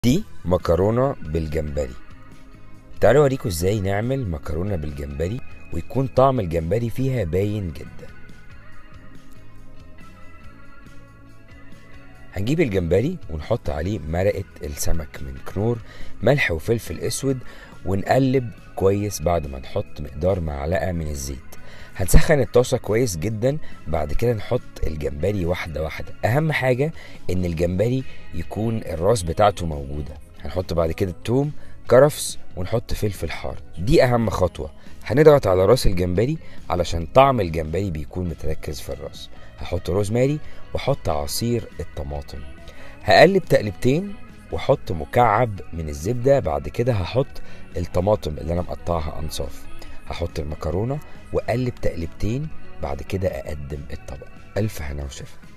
دي مكرونة بالجمبري تعالوا اوريكم ازاي نعمل مكرونة بالجمبري ويكون طعم الجمبري فيها باين جدا هنجيب الجمبري ونحط عليه مرقة السمك من كنور ملح وفلفل اسود ونقلب كويس بعد ما نحط مقدار معلقة من الزيت هنسخن الطاسة كويس جدا بعد كده نحط الجمبري واحدة واحدة أهم حاجة إن الجمبري يكون الراس بتاعته موجودة هنحط بعد كده التوم كرفس ونحط فلفل حار دي أهم خطوة هنضغط على راس الجمبري علشان طعم الجمبري بيكون متركز في الراس هحط روزماري واحط عصير الطماطم هقلب تقلبتين واحط مكعب من الزبدة بعد كده هحط الطماطم اللي انا مقطعها انصاف هحط المكرونة واقلب تقلبتين بعد كده اقدم الطبق الف هنا وشفا